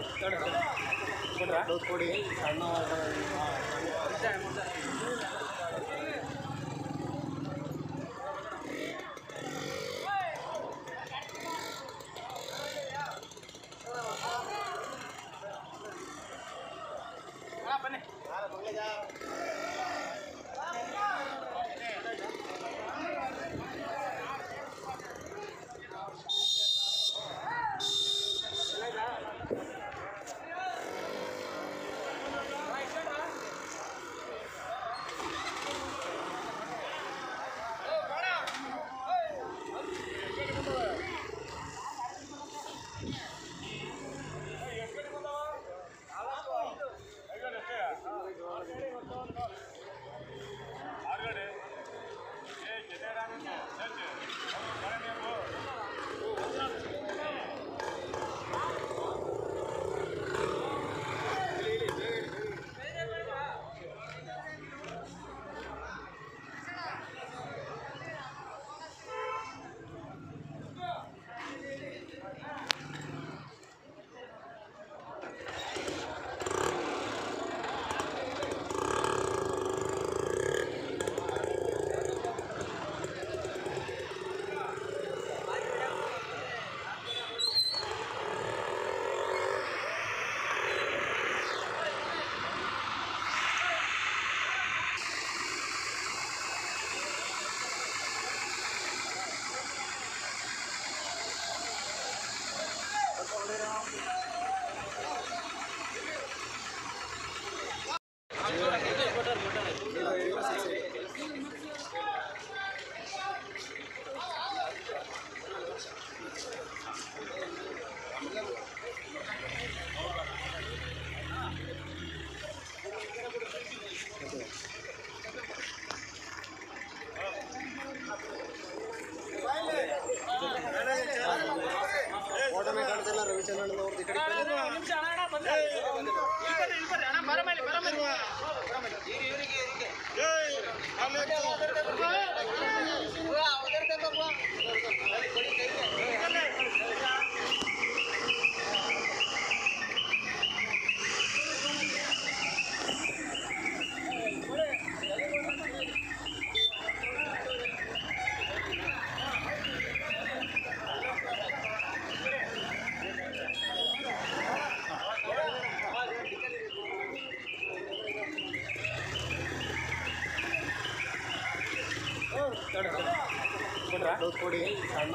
ಕೊಡಿ ಸಣ್ಣ ಫೋಟೋನೇ ಕಾಣ್ತಿಲ್ಲ ರವಿಚಂದ್ರನ್ ಅವ್ರದ್ದು ಈ ಕಡೆ ಕೊಡಿ ಸಣ್ಣ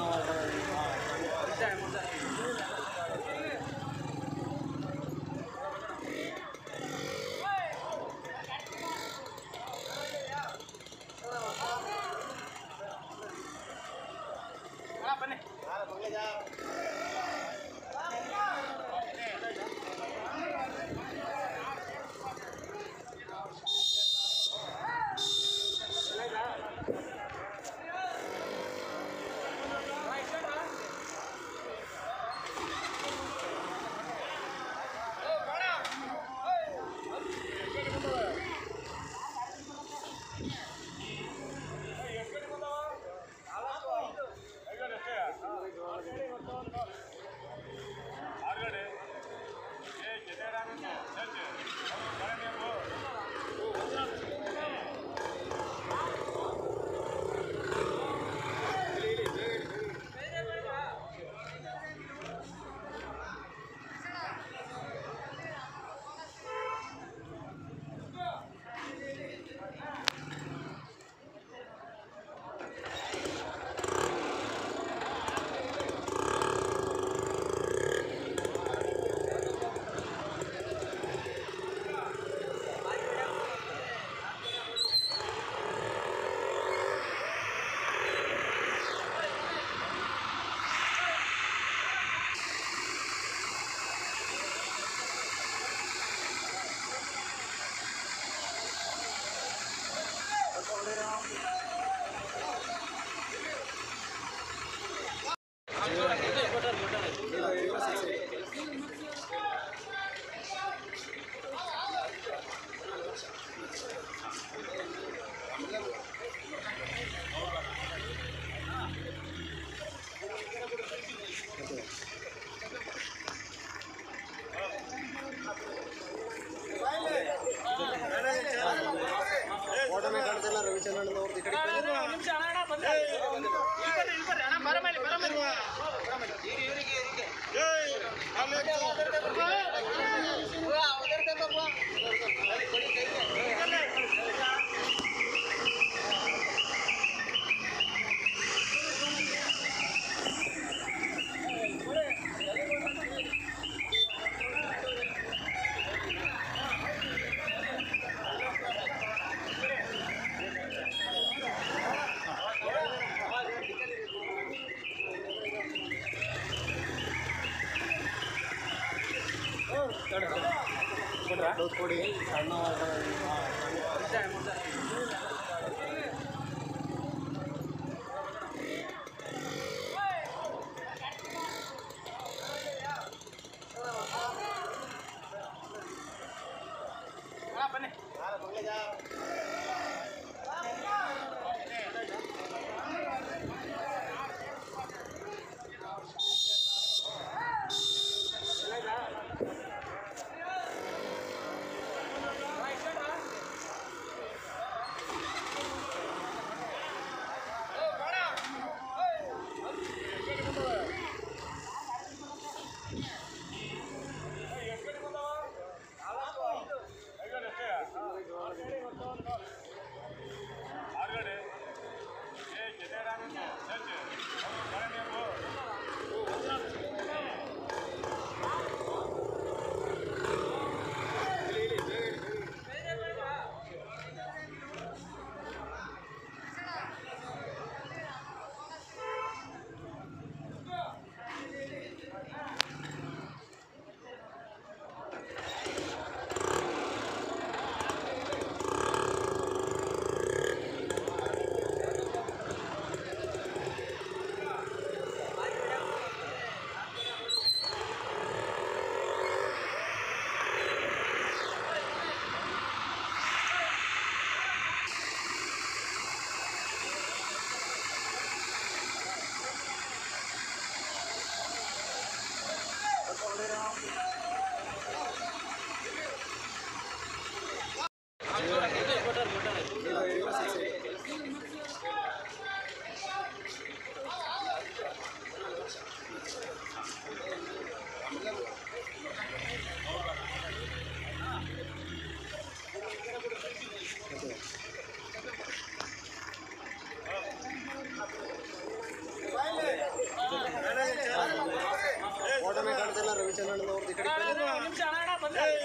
Right, shut up. ದೊಡ್ಡದು ಕೊಡಿ ಸಣ್ಣ ಫೋಟೋನೇ ಕಾಣ್ತಿಲ್ಲ ರವಿಚಂದ್ರನ್ ಅವ್ರದ್ದು ಈ ಕಡೆ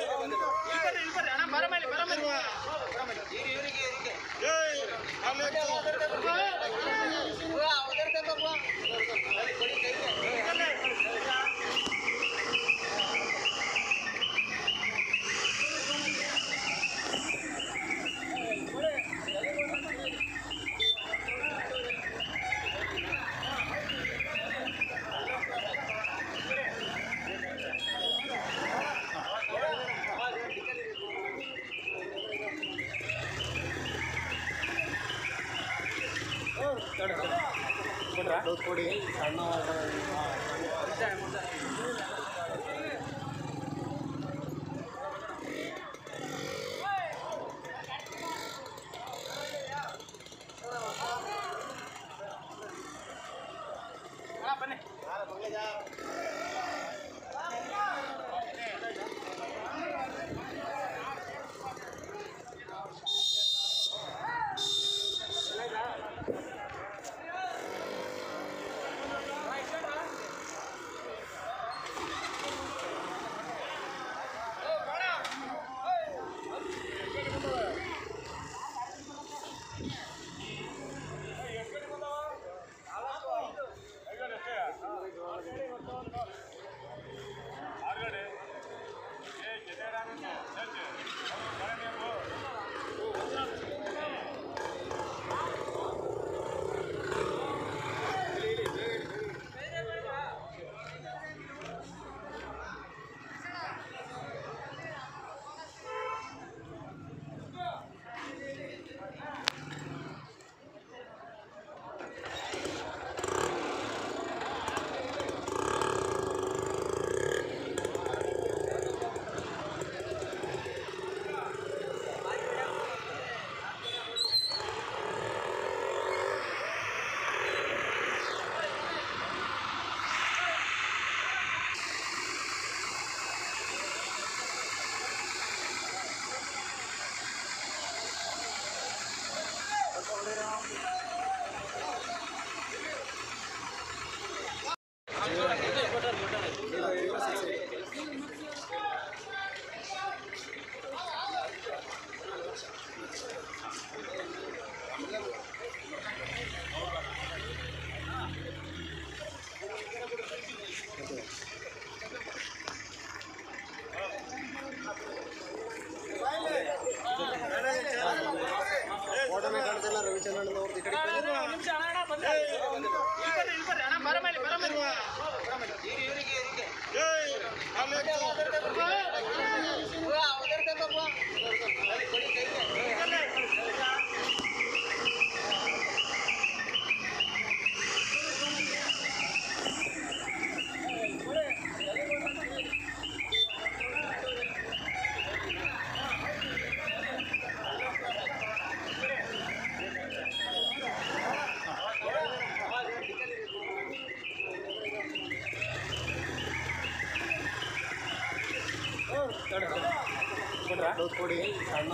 ದೊಡ್ಡದು ಕೊಡಿ ಸಣ್ಣ Right, ದೊಡ್ಡ ಕೊಡಿ ಸಣ್ಣ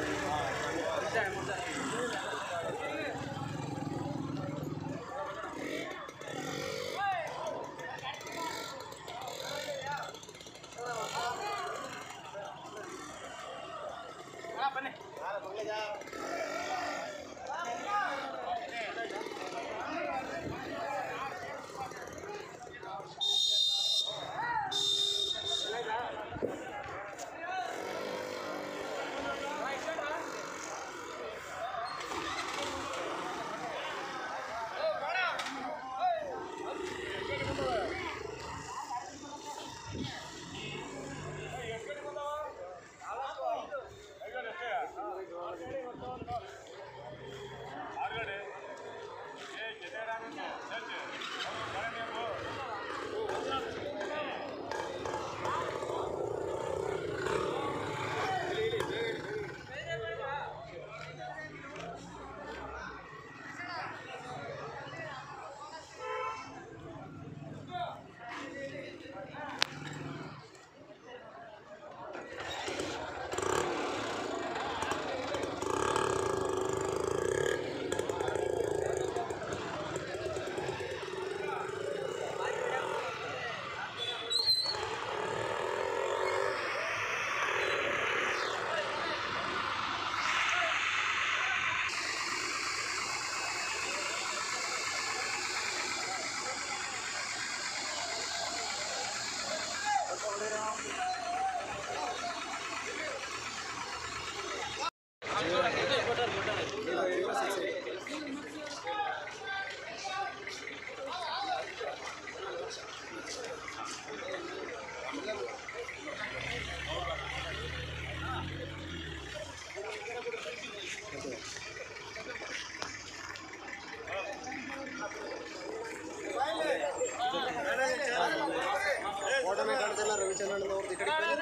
ಫೋಟೋನೇ ಕಾಣ್ತಿಲ್ಲ ರವಿಚಂದ್ರನ್ ಅವ್ರದ್ದು ಈ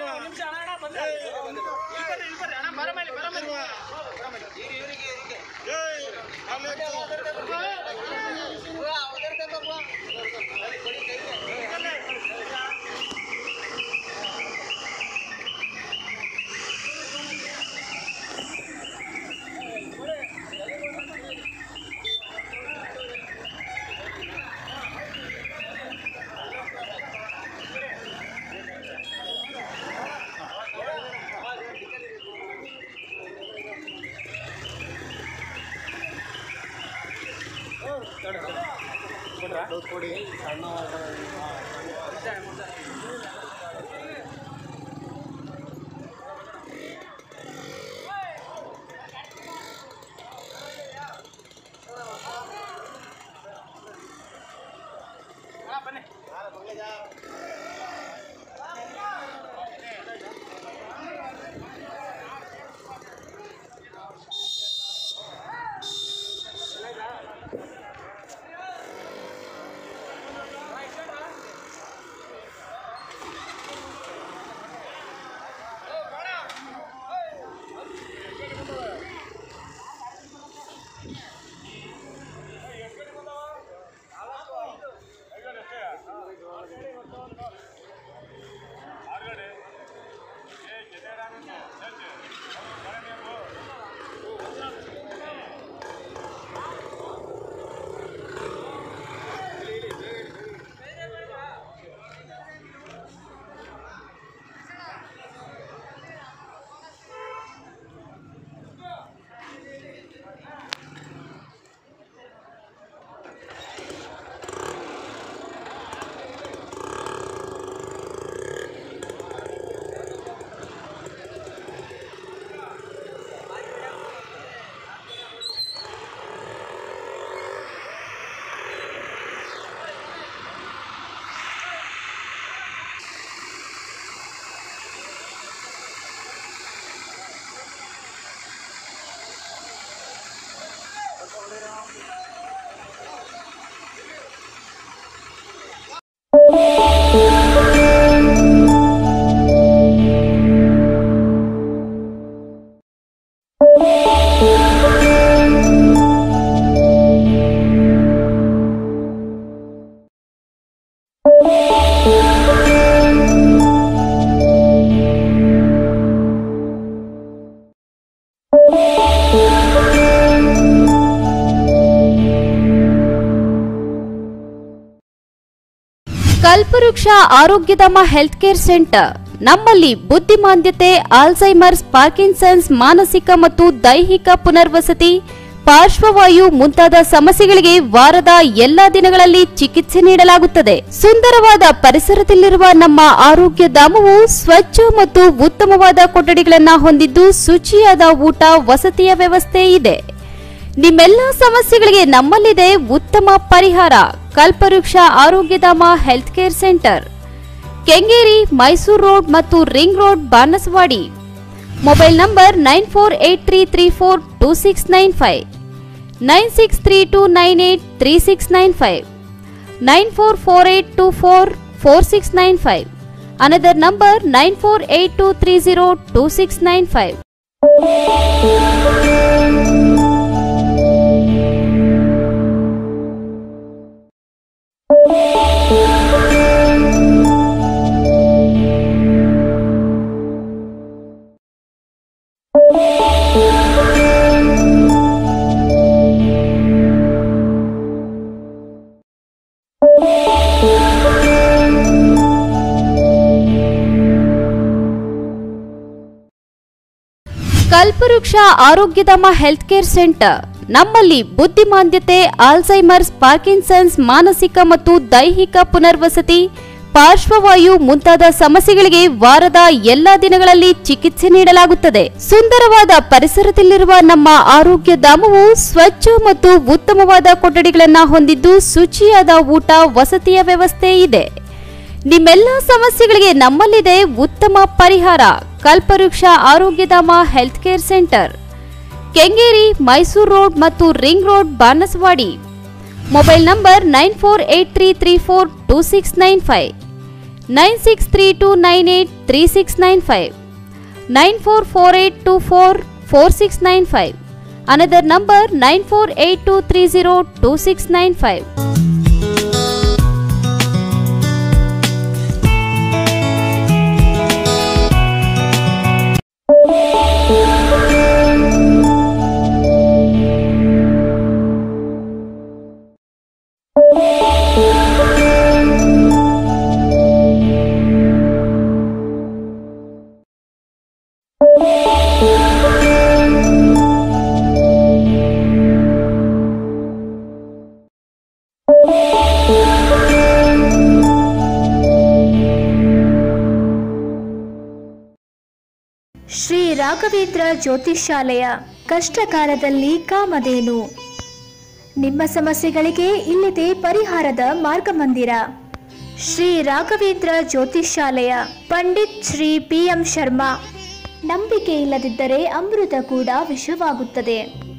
ಕಡೆ ದೊಡ್ಡ ಕೊಡಿ ಸಣ್ಣ ಕಲ್ಪವೃಕ್ಷ ಆರೋಗ್ಯಧಾಮ ಹೆಲ್ತ್ ಕೇರ್ ಸೆಂಟರ್ ನಮ್ಮಲ್ಲಿ ಬುದ್ಧಿಮಾಂದ್ಯತೆ ಆಲ್ಝೈಮರ್ಸ್ ಪಾರ್ಕಿನ್ಸನ್ಸ್ ಮಾನಸಿಕ ಮತ್ತು ದೈಹಿಕ ಪುನರ್ವಸತಿ ಪಾರ್ಶ್ವವಾಯು ಮುಂತಾದ ಸಮಸ್ಯೆಗಳಿಗೆ ವಾರದ ಎಲ್ಲಾ ದಿನಗಳಲ್ಲಿ ಚಿಕಿತ್ಸೆ ನೀಡಲಾಗುತ್ತದೆ ಸುಂದರವಾದ ಪರಿಸರದಲ್ಲಿರುವ ನಮ್ಮ ಆರೋಗ್ಯ ಧಾಮವು ಸ್ವಚ್ಛ ಮತ್ತು ಉತ್ತಮವಾದ ಕೊಠಡಿಗಳನ್ನು ಹೊಂದಿದ್ದು ಶುಚಿಯಾದ ಊಟ ವಸತಿಯ ವ್ಯವಸ್ಥೆ ಇದೆ ನಿಮ್ಮೆಲ್ಲ ಸಮಸ್ಯೆಗಳಿಗೆ ನಮ್ಮಲ್ಲಿದೆ ಉತ್ತಮ ಪರಿಹಾರ Kalpavriksha Arogyadhama health care centre Kengeri Mysuru road ಮತ್ತು ring road Banaswadi mobile number nine four eight three three four two six nine five nine six three two nine eight three six nine five nine four four eight two four four six nine five another number nine four eight two three zero two six nine five Kalpavriksha Arogyadhama health care centre ನಮ್ಮಲ್ಲಿ ಬುದ್ಧಿಮಾಂದ್ಯತೆ Alzheimer's Parkinson's ಮಾನಸಿಕ ಮತ್ತು ದೈಹಿಕ ಪುನರ್ವಸತಿ ಪಾರ್ಶ್ವವಾಯು ಮುಂತಾದ ಸಮಸ್ಯೆಗಳಿಗೆ ವಾರದ ಎಲ್ಲಾ ದಿನಗಳಲ್ಲಿ ಚಿಕಿತ್ಸೆ ನೀಡಲಾಗುತ್ತದೆ ಸುಂದರವಾದ ಪರಿಸರದಲ್ಲಿರುವ ನಮ್ಮ ಆರೋಗ್ಯ ಧಾಮವು ಸ್ವಚ್ಛ ಮತ್ತು ಉತ್ತಮವಾದ ಕೊಠಡಿಗಳನ್ನು ಹೊಂದಿದ್ದು ಶುಚಿಯಾದ ಊಟ ವಸತಿಯ ವ್ಯವಸ್ಥೆ ಇದೆ ನಿಮ್ಮೆಲ್ಲ ಸಮಸ್ಯೆಗಳಿಗೆ ನಮ್ಮಲ್ಲಿದೆ ಉತ್ತಮ ಪರಿಹಾರ Kalpavriksha Arogyadhama health care centre Kengeri Mysuru road ಮತ್ತು ring road Banaswadi mobile number nine four eight three three four two six nine five nine six three two nine eight three six nine five nine four four eight two four four six nine five another number nine four eight two three zero two six nine five Shri Raghavendra ಜ್ಯೋತಿಷ್ಯಾಲಯ ಕಷ್ಟಕಾಲದಲ್ಲಿ ಕಾಮಧೇನು ನಿಮ್ಮ ಸಮಸ್ಯೆಗಳಿಗೆ ಇಲ್ಲಿದೆ ಪರಿಹಾರದ ಮಾರ್ಗಮಂದಿರ Shri Raghavendra ಜ್ಯೋತಿಷ್ಯಾಲಯ Pandit Shri P M Sharma ನಂಬಿಕೆ ಇಲ್ಲದಿದ್ದರೆ ಅಮೃತ ಕೂಡ ವಿಷವಾಗುತ್ತದೆ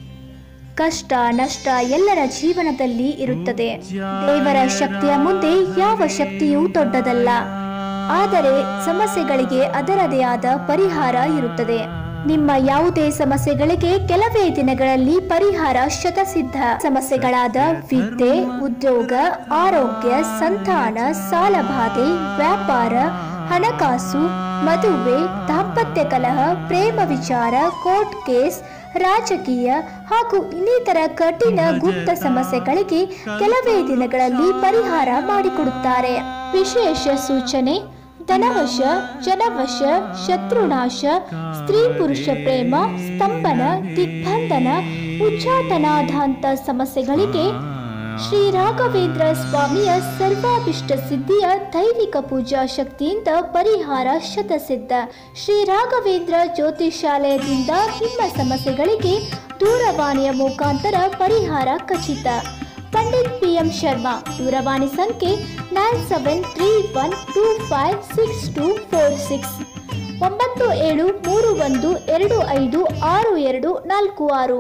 ಕಷ್ಟ ನಷ್ಟ ಎಲ್ಲರ ಜೀವನದಲ್ಲಿ ಇರುತ್ತದೆ ದೇವರ ಶಕ್ತಿಯ ಮುಂದೆ ಯಾವ ಶಕ್ತಿಯೂ ದೊಡ್ಡದಲ್ಲ ಆದರೆ ಸಮಸ್ಯೆಗಳಿಗೆ ಅದರದೇ ಆದ ಪರಿಹಾರ ಇರುತ್ತದೆ ನಿಮ್ಮ ಯಾವುದೇ ಸಮಸ್ಯೆಗಳಿಗೆ ಕೆಲವೇ ದಿನಗಳಲ್ಲಿ ಪರಿಹಾರ ಶತಸಿದ್ಧ ಸಮಸ್ಯೆಗಳಾದ ವಿದ್ಯೆ ಉದ್ಯೋಗ ಆರೋಗ್ಯ ಸಂತಾನ ಸಾಲಬಾಧೆ ವ್ಯಾಪಾರ ಹಣಕಾಸು ಮದುವೆ ದಾಂಪತ್ಯ ಕಲಹ ಪ್ರೇಮ ವಿಚಾರ ಕೋರ್ಟ್ ಕೇಸ್ ರಾಜಕೀಯ ಹಾಗೂ ಇನ್ನಿತರ ಕಠಿಣ ಗುಪ್ತ ಸಮಸ್ಯೆಗಳಿಗೆ ಕೆಲವೇ ದಿನಗಳಲ್ಲಿ ಪರಿಹಾರ ಮಾಡಿಕೊಡುತ್ತಾರೆ ವಿಶೇಷ ಸೂಚನೆ ಧನವಶ ಜನವಶ ಶತ್ರುನಾಶ ಸ್ತ್ರೀ ಪುರುಷ ಪ್ರೇಮ ಸ್ತಂಭನ ದಿಗ್ಬಂಧನ ಉಚ್ಚಾಟನಾಧಾಂತ ಸಮಸ್ಯೆಗಳಿಗೆ ಶ್ರೀ ರಾಘವೇಂದ್ರ ಸ್ವಾಮಿಯ ಸರ್ವಾಭಿಷ್ಟ ಸಿದ್ಧಿಯ ದೈವಿಕ ಪೂಜಾ ಶಕ್ತಿಯಿಂದ ಪರಿಹಾರ ಶತಸಿದ್ಧ ಶ್ರೀ ರಾಘವೇಂದ್ರ ಜ್ಯೋತಿಷಾಲಯದಿಂದ ನಿಮ್ಮ ಸಮಸ್ಯೆಗಳಿಗೆ ದೂರವಾಣಿಯ ಮುಖಾಂತರ ಪರಿಹಾರ ಖಚಿತ ಪಂಡಿತ್ ಪಿ ಎಂ ಶರ್ಮಾ ದೂರವಾಣಿ ಸಂಖ್ಯೆ nine seven three one two five six two four six ಒಂಬತ್ತು ಏಳು ಮೂರು ಒಂದು ಎರಡು ಐದು ಆರು ಎರಡು ನಾಲ್ಕು ಆರು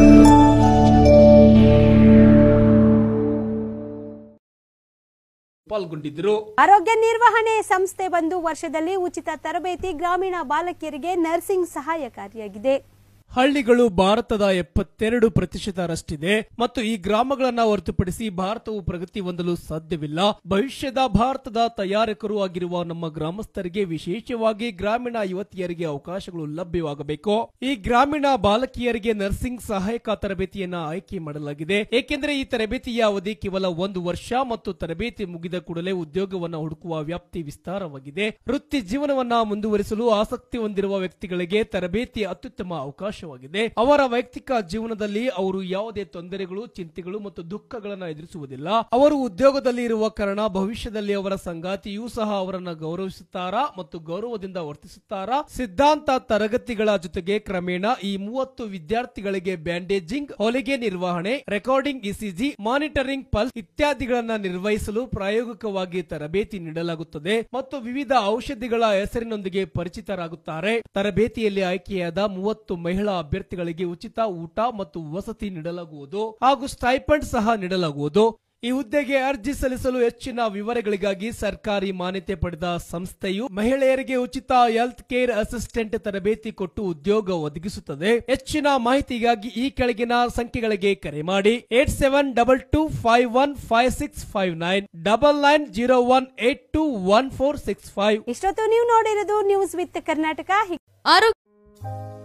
ಸ್ವಲ್ಪ ಪಾಲ್ಗೊಂಡಿದ್ದರು ಆರೋಗ್ಯ ನಿರ್ವಹಣೆ ಸಂಸ್ಥೆ ಬಂದು ವರ್ಷದಲ್ಲಿ ಉಚಿತ ತರಬೇತಿ ಗ್ರಾಮೀಣ ಬಾಲಕಿಯರಿಗೆ ನರ್ಸಿಂಗ್ ಸಹಾಯಕಾರಿಯಾಗಿದೆ ಹಳ್ಳಿಗಳು ಭಾರತದ ಎಪ್ಪತ್ತೆರಡು ಪ್ರತಿಶತರಷ್ಟಿದೆ ಮತ್ತು ಈ ಗ್ರಾಮಗಳನ್ನ ಹೊರತುಪಡಿಸಿ ಭಾರತವು ಪ್ರಗತಿ ಹೊಂದಲು ಸಾಧ್ಯವಿಲ್ಲ ಭವಿಷ್ಯದ ಭಾರತದ ತಯಾರಕರು ಆಗಿರುವ ನಮ್ಮ ಗ್ರಾಮಸ್ಥರಿಗೆ ವಿಶೇಷವಾಗಿ ಗ್ರಾಮೀಣ ಯುವತಿಯರಿಗೆ ಅವಕಾಶಗಳು ಲಭ್ಯವಾಗಬೇಕು ಈ ಗ್ರಾಮೀಣ ಬಾಲಕಿಯರಿಗೆ ನರ್ಸಿಂಗ್ ಸಹಾಯಕ ತರಬೇತಿಯನ್ನ ಆಯ್ಕೆ ಮಾಡಲಾಗಿದೆ ಏಕೆಂದರೆ ಈ ತರಬೇತಿಯ ಅವಧಿ ಕೇವಲ ಒಂದು ವರ್ಷ ಮತ್ತು ತರಬೇತಿ ಮುಗಿದ ಕೂಡಲೇ ಉದ್ಯೋಗವನ್ನ ಹುಡುಕುವ ವ್ಯಾಪ್ತಿ ವಿಸ್ತಾರವಾಗಿದೆ ವೃತ್ತಿ ಜೀವನವನ್ನ ಮುಂದುವರಿಸಲು ಆಸಕ್ತಿ ಹೊಂದಿರುವ ವ್ಯಕ್ತಿಗಳಿಗೆ ತರಬೇತಿ ಅತ್ಯುತ್ತಮ ಅವಕಾಶವಾಗಿದೆ ಅವರ ವೈಯಕ್ತಿಕ ಜೀವನದಲ್ಲಿ ಅವರು ಯಾವುದೇ ತೊಂದರೆಗಳು ಚಿಂತೆಗಳು ಮತ್ತು ದುಃಖಗಳನ್ನ ಎದುರಿಸುವುದಿಲ್ಲ ಅವರು ಉದ್ಯೋಗದಲ್ಲಿ ಇರುವ ಕಾರಣ ಭವಿಷ್ಯದಲ್ಲಿ ಅವರ ಸಂಗಾತಿಯೂ ಸಹ ಅವರನ್ನ ಗೌರವಿಸುತ್ತಾರಾ ಮತ್ತು ಗೌರವದಿಂದ ವರ್ತಿಸುತ್ತಾರಾ ಸಿದ್ಧಾಂತ ತರಗತಿಗಳ ಜೊತೆಗೆ ಕ್ರಮೇಣ ಈ ಮೂವತ್ತು ವಿದ್ಯಾರ್ಥಿಗಳಿಗೆ ಬ್ಯಾಂಡೇಜಿಂಗ್ ಹೊಲಿಗೆ ನಿರ್ವಹಣೆ ರೆಕಾರ್ಡಿಂಗ್ ಇಸಿಜಿ ಮಾನಿಟರಿಂಗ್ ಪಲ್ಸ್ ಇತ್ಯಾದಿಗಳನ್ನ ನಿರ್ವಹಿಸಲು ಪ್ರಾಯೋಗಿಕವಾಗಿ ತರಬೇತಿ ನೀಡಲಾಗುತ್ತದೆ ಮತ್ತು ವಿವಿಧ ಔಷಧಿಗಳ ಹೆಸರಿನೊಂದಿಗೆ ಪರಿಚಿತರಾಗುತ್ತಾರೆ ತರಬೇತಿಯಲ್ಲಿ ಆಯ್ಕೆಯಾದ ಮೂವತ್ತು ಮಹಿಳಾ ಅಭ್ಯರ್ಥಿಗಳಿಗೆ ಉಚಿತ ಊಟ ಮತ್ತು ವಸತಿ ನೀಡಲಾಗುವುದು ಹಾಗೂ ಸ್ಟೈಪಂಡ್ ಸಹ ನೀಡಲಾಗುವುದು ಈ ಹುದ್ದೆಗೆ ಅರ್ಜಿ ಸಲ್ಲಿಸಲು ಹೆಚ್ಚಿನ ವಿವರಗಳಿಗಾಗಿ ಸರ್ಕಾರಿ ಮಾನ್ಯತೆ ಪಡೆದ ಸಂಸ್ಥೆಯು ಮಹಿಳೆಯರಿಗೆ ಉಚಿತ ಹೆಲ್ತ್ ಕೇರ್ ಅಸಿಸ್ಟೆಂಟ್ ತರಬೇತಿ ಕೊಟ್ಟು ಉದ್ಯೋಗ ಒದಗಿಸುತ್ತದೆ ಹೆಚ್ಚಿನ ಮಾಹಿತಿಗಾಗಿ ಈ ಕೆಳಗಿನ ಸಂಖ್ಯೆಗಳಿಗೆ ಕರೆ ಮಾಡಿ eight seven double two five one five six five nine double nine zero one eight two one four six five ಇಷ್ಟೊತ್ತು ನೀವು ನೋಡಿರೋದು ನ್ಯೂಸ್ ವಿತ್ ಕರ್ನಾಟಕ ಆರೋಗ್ಯ